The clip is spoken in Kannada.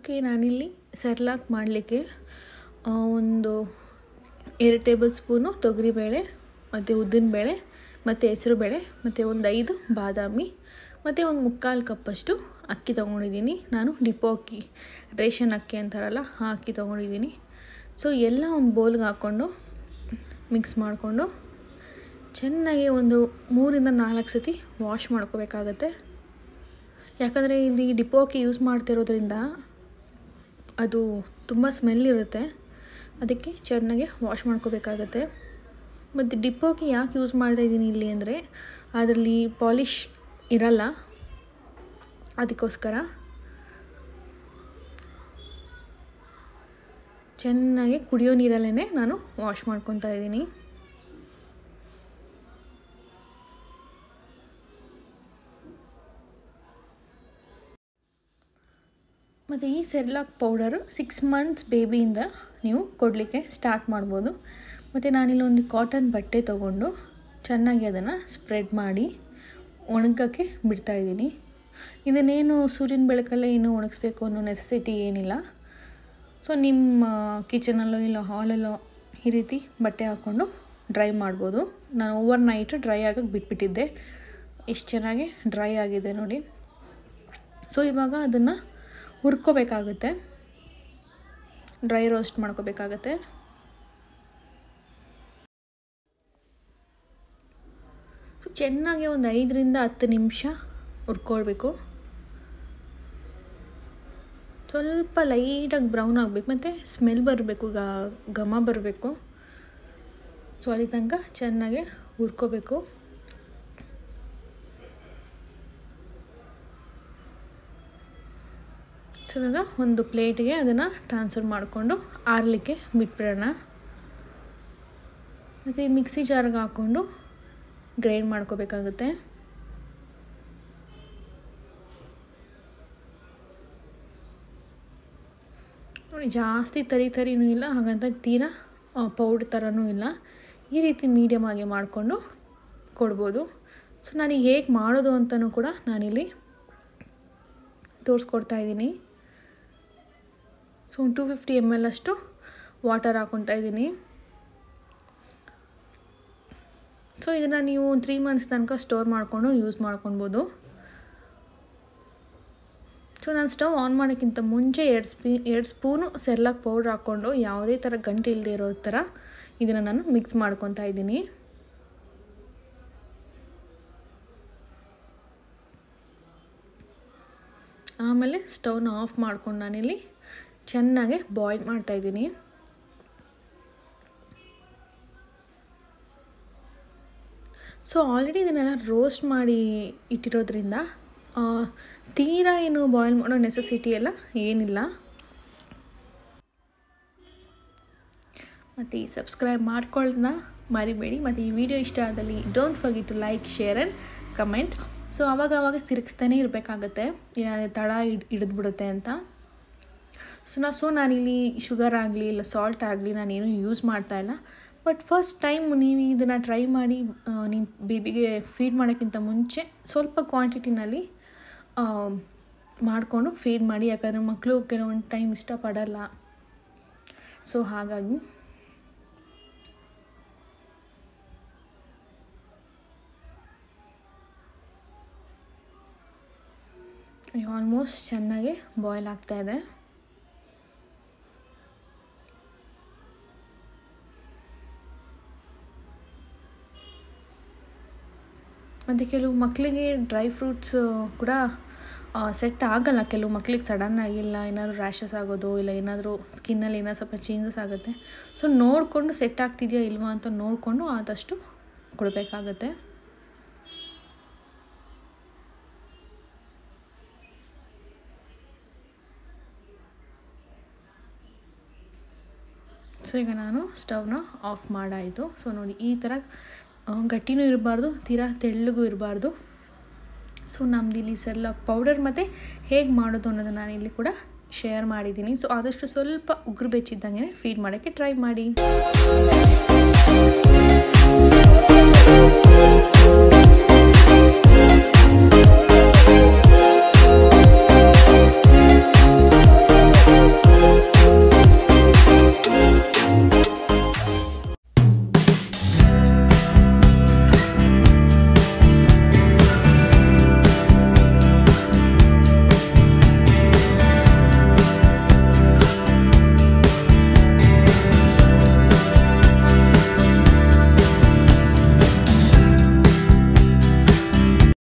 ಓಕೆ ನಾನಿಲ್ಲಿ ಸೆರ್ಲಾಕ್ ಮಾಡಲಿಕ್ಕೆ ಒಂದು ಎರಡು ಟೇಬಲ್ ಸ್ಪೂನು ತೊಗರಿಬೇಳೆ ಮತ್ತು ಉದ್ದಿನಬೇಳೆ ಮತ್ತು ಹೆಸರುಬೇಳೆ ಮತ್ತು ಒಂದು ಐದು ಬಾದಾಮಿ ಮತ್ತು ಒಂದು ಮುಕ್ಕಾಲು ಕಪ್ಪಷ್ಟು ಅಕ್ಕಿ ತೊಗೊಂಡಿದ್ದೀನಿ ನಾನು ಡಿಪೋ ಅಕ್ಕಿ ರೇಷನ್ ಅಕ್ಕಿ ಅಂತಾರಲ್ಲ ಆ ಅಕ್ಕಿ ತೊಗೊಂಡಿದ್ದೀನಿ ಸೊ ಎಲ್ಲ ಒಂದು ಬೌಲ್ಗೆ ಹಾಕ್ಕೊಂಡು ಮಿಕ್ಸ್ ಮಾಡಿಕೊಂಡು ಚೆನ್ನಾಗಿ ಒಂದು ಮೂರಿಂದ ನಾಲ್ಕು ಸತಿ ವಾಶ್ ಮಾಡ್ಕೋಬೇಕಾಗತ್ತೆ ಯಾಕಂದರೆ ಇಲ್ಲಿ ಡಿಪೋ ಅಕ್ಕಿ ಯೂಸ್ ಮಾಡ್ತಿರೋದ್ರಿಂದ ಅದು ತುಂಬ ಸ್ಮೆಲ್ ಇರುತ್ತೆ ಅದಕ್ಕೆ ಚೆನ್ನಾಗಿ ವಾಶ್ ಮಾಡ್ಕೋಬೇಕಾಗತ್ತೆ ಮತ್ತು ಡಿಪ್ಪೋಗೆ ಯಾಕೆ ಯೂಸ್ ಮಾಡ್ತಾಯಿದ್ದೀನಿ ಇಲ್ಲಿ ಅಂದರೆ ಅದರಲ್ಲಿ ಪಾಲಿಷ್ ಇರಲ್ಲ ಅದಕ್ಕೋಸ್ಕರ ಚೆನ್ನಾಗಿ ಕುಡಿಯೋ ನೀರಲ್ಲೇ ನಾನು ವಾಶ್ ಮಾಡ್ಕೊತಾ ಇದ್ದೀನಿ ಮತ್ತು ಈ ಸೆರ್ಲಾಕ್ ಪೌಡರು ಸಿಕ್ಸ್ ಮಂತ್ಸ್ ಬೇಬಿಯಿಂದ ನೀವು ಕೊಡಲಿಕ್ಕೆ ಸ್ಟಾರ್ಟ್ ಮಾಡ್ಬೋದು ಮತ್ತು ನಾನಿಲ್ಲಿ ಒಂದು ಕಾಟನ್ ಬಟ್ಟೆ ತೊಗೊಂಡು ಚೆನ್ನಾಗಿ ಅದನ್ನು ಸ್ಪ್ರೆಡ್ ಮಾಡಿ ಒಣಗೋಕ್ಕೆ ಬಿಡ್ತಾಯಿದ್ದೀನಿ ಇದನ್ನೇನು ಸೂರ್ಯನ ಬೆಳಕಲ್ಲೇ ಏನು ಒಣಗಿಸ್ಬೇಕು ಅನ್ನೋ ನೆಸೆಸಿಟಿ ಏನಿಲ್ಲ ಸೊ ನಿಮ್ಮ ಕಿಚನಲ್ಲೋ ಇಲ್ಲ ಹಾಲಲ್ಲೋ ಈ ರೀತಿ ಬಟ್ಟೆ ಹಾಕ್ಕೊಂಡು ಡ್ರೈ ಮಾಡ್ಬೋದು ನಾನು ಓವರ್ ನೈಟ್ ಡ್ರೈ ಆಗೋಕ್ಕೆ ಬಿಟ್ಬಿಟ್ಟಿದ್ದೆ ಎಷ್ಟು ಚೆನ್ನಾಗಿ ಡ್ರೈ ಆಗಿದೆ ನೋಡಿ ಸೊ ಇವಾಗ ಅದನ್ನು ಹುರ್ಕೋಬೇಕಾಗುತ್ತೆ ಡ್ರೈ ರೋಸ್ಟ್ ಮಾಡ್ಕೋಬೇಕಾಗತ್ತೆ ಸೊ ಚೆನ್ನಾಗಿ ಒಂದು ಐದರಿಂದ ಹತ್ತು ನಿಮಿಷ ಹುರ್ಕೊಳ್ಬೇಕು ಸ್ವಲ್ಪ ಲೈಟಾಗಿ ಬ್ರೌನ್ ಆಗಬೇಕು ಮತ್ತು ಸ್ಮೆಲ್ ಬರಬೇಕು ಘಮ ಬರಬೇಕು ಸೊ ಅಲ್ಲಿ ತನಕ ಚೆನ್ನಾಗಿ ಹುರ್ಕೋಬೇಕು ಸೊ ಇವಾಗ ಒಂದು ಪ್ಲೇಟ್ಗೆ ಅದನ್ನು ಟ್ರಾನ್ಸ್ಫರ್ ಮಾಡಿಕೊಂಡು ಆರಲಿಕ್ಕೆ ಬಿಟ್ಬಿಡೋಣ ಮತ್ತು ಈ ಮಿಕ್ಸಿ ಜಾರ್ಗೆ ಹಾಕ್ಕೊಂಡು ಗ್ರೈಂಡ್ ಮಾಡ್ಕೋಬೇಕಾಗುತ್ತೆ ನೋಡಿ ಜಾಸ್ತಿ ತರಿ ತರಿನೂ ಇಲ್ಲ ಹಾಗಂತ ತೀರಾ ಪೌಡ್ರ್ ಥರನೂ ಇಲ್ಲ ಈ ರೀತಿ ಮೀಡಿಯಮ್ ಆಗಿ ಮಾಡಿಕೊಂಡು ಕೊಡ್ಬೋದು ಸೊ ನನಗೆ ಹೇಗೆ ಮಾಡೋದು ಅಂತಲೂ ಕೂಡ ನಾನಿಲ್ಲಿ ತೋರಿಸ್ಕೊಡ್ತಾ ಇದ್ದೀನಿ ಸೊ ಒಂದು ಟು ಫಿಫ್ಟಿ ಎಮ್ ಎಲ್ ಅಷ್ಟು ವಾಟರ್ ಹಾಕ್ಕೊತಾ ಇದ್ದೀನಿ ಸೊ ಇದನ್ನು ನೀವು ಒಂದು ತ್ರೀ ಮಂತ್ಸ್ ತನಕ ಸ್ಟೋರ್ ಮಾಡಿಕೊಂಡು ಯೂಸ್ ಮಾಡ್ಕೊಳ್ಬೋದು ಸೊ ನಾನು ಸ್ಟವ್ ಆನ್ ಮಾಡೋಕ್ಕಿಂತ ಮುಂಚೆ ಎರಡು ಸ್ಪೀ ಎರಡು ಸ್ಪೂನು ಸೆರ್ಲಾಕ್ ಪೌಡ್ರ್ ಹಾಕ್ಕೊಂಡು ಯಾವುದೇ ಥರ ಗಂಟು ಇಲ್ಲದೆ ಇರೋ ಥರ ಇದನ್ನು ನಾನು ಮಿಕ್ಸ್ ಮಾಡ್ಕೊತಾ ಇದ್ದೀನಿ ಆಮೇಲೆ ಸ್ಟವ್ನ ಆಫ್ ಮಾಡ್ಕೊಂಡು ನಾನಿಲ್ಲಿ ಚೆನ್ನಾಗಿ ಬಾಯ್ಲ್ ಮಾಡ್ತಾಯಿದ್ದೀನಿ ಸೊ ಆಲ್ರೆಡಿ ಇದನ್ನೆಲ್ಲ ರೋಸ್ಟ್ ಮಾಡಿ ಇಟ್ಟಿರೋದ್ರಿಂದ ತೀರಾ ಏನು ಬಾಯ್ಲ್ ಮಾಡೋ ನೆಸೆಸಿಟಿ ಎಲ್ಲ ಏನಿಲ್ಲ ಮತ್ತು ಈ ಸಬ್ಸ್ಕ್ರೈಬ್ ಮಾಡ್ಕೊಳ್ಳೋದನ್ನ ಮರಿಬೇಡಿ ಮತ್ತು ಈ ವಿಡಿಯೋ ಇಷ್ಟ ಆದಲ್ಲಿ don't forget to like share and comment so ಅವಾಗ ಅವಾಗ ತಿರುಗಿಸ್ತಾನೆ ಇರಬೇಕಾಗತ್ತೆ ತಳ ಹಿಡ್ ಹಿಡಿದ್ಬಿಡುತ್ತೆ ಅಂತ ಸೊ ನಾ ಸೊ ನಾನಿಲ್ಲಿ ಶುಗರ್ ಆಗಲಿ ಇಲ್ಲ ಸಾಲ್ಟ್ ಆಗಲಿ ನಾನೇನು ಯೂಸ್ ಮಾಡ್ತಾಯಿಲ್ಲ ಬಟ್ ಫಸ್ಟ್ ಟೈಮ್ ನೀವು ಇದನ್ನು ಟ್ರೈ ಮಾಡಿ ನಿಮ್ಮ ಬೇಬಿಗೆ ಫೀಡ್ ಮಾಡೋಕ್ಕಿಂತ ಮುಂಚೆ ಸ್ವಲ್ಪ ಕ್ವಾಂಟಿಟಿನಲ್ಲಿ ಮಾಡಿಕೊಂಡು ಫೀಡ್ ಮಾಡಿ ಯಾಕಂದರೆ ಮಕ್ಕಳು ಕೆಲವೊಂದು ಟೈಮ್ ಇಷ್ಟಪಡಲ್ಲ ಸೊ ಹಾಗಾಗಿ ಆಲ್ಮೋಸ್ಟ್ ಚೆನ್ನಾಗಿ ಬಾಯ್ಲ್ ಆಗ್ತಾಯಿದೆ ಮತ್ತು ಕೆಲವು ಮಕ್ಕಳಿಗೆ ಡ್ರೈ ಫ್ರೂಟ್ಸ್ ಕೂಡ ಸೆಟ್ ಆಗಲ್ಲ ಕೆಲವು ಮಕ್ಳಿಗೆ ಸಡನ್ನಾಗಿ ಇಲ್ಲ ಏನಾದರೂ ರ್ಯಾಷಸ್ ಆಗೋದು ಇಲ್ಲ ಏನಾದರೂ ಸ್ಕಿನ್ನಲ್ಲಿ ಏನಾದ್ರು ಸ್ವಲ್ಪ ಚೇಂಜಸ್ ಆಗುತ್ತೆ ಸೊ ನೋಡಿಕೊಂಡು ಸೆಟ್ ಆಗ್ತಿದೆಯಾ ಇಲ್ವಾ ಅಂತ ನೋಡಿಕೊಂಡು ಆದಷ್ಟು ಕೊಡಬೇಕಾಗತ್ತೆ ಸೊ ಈಗ ನಾನು ಸ್ಟವ್ನ ಆಫ್ ಮಾಡಾಯಿತು ಸೊ ನೋಡಿ ಈ ಥರ ಗಟ್ಟಿನೂ ಇರಬಾರ್ದು ತೀರಾ ತೆಳ್ಳಗೂ ಇರಬಾರ್ದು ಸೊ ನಮ್ದು ಇಲ್ಲಿ ಸೆರ್ಲಾಕ್ ಪೌಡರ್ ಮತ್ತು ಹೇಗೆ ಮಾಡೋದು ಅನ್ನೋದನ್ನು ನಾನು ಇಲ್ಲಿ ಕೂಡ ಶೇರ್ ಮಾಡಿದ್ದೀನಿ ಸೊ ಆದಷ್ಟು ಸ್ವಲ್ಪ ಉಗುರು ಬೆಚ್ಚಿದ್ದಂಗೆ ಫೀಡ್ ಮಾಡೋಕ್ಕೆ ಟ್ರೈ ಮಾಡಿ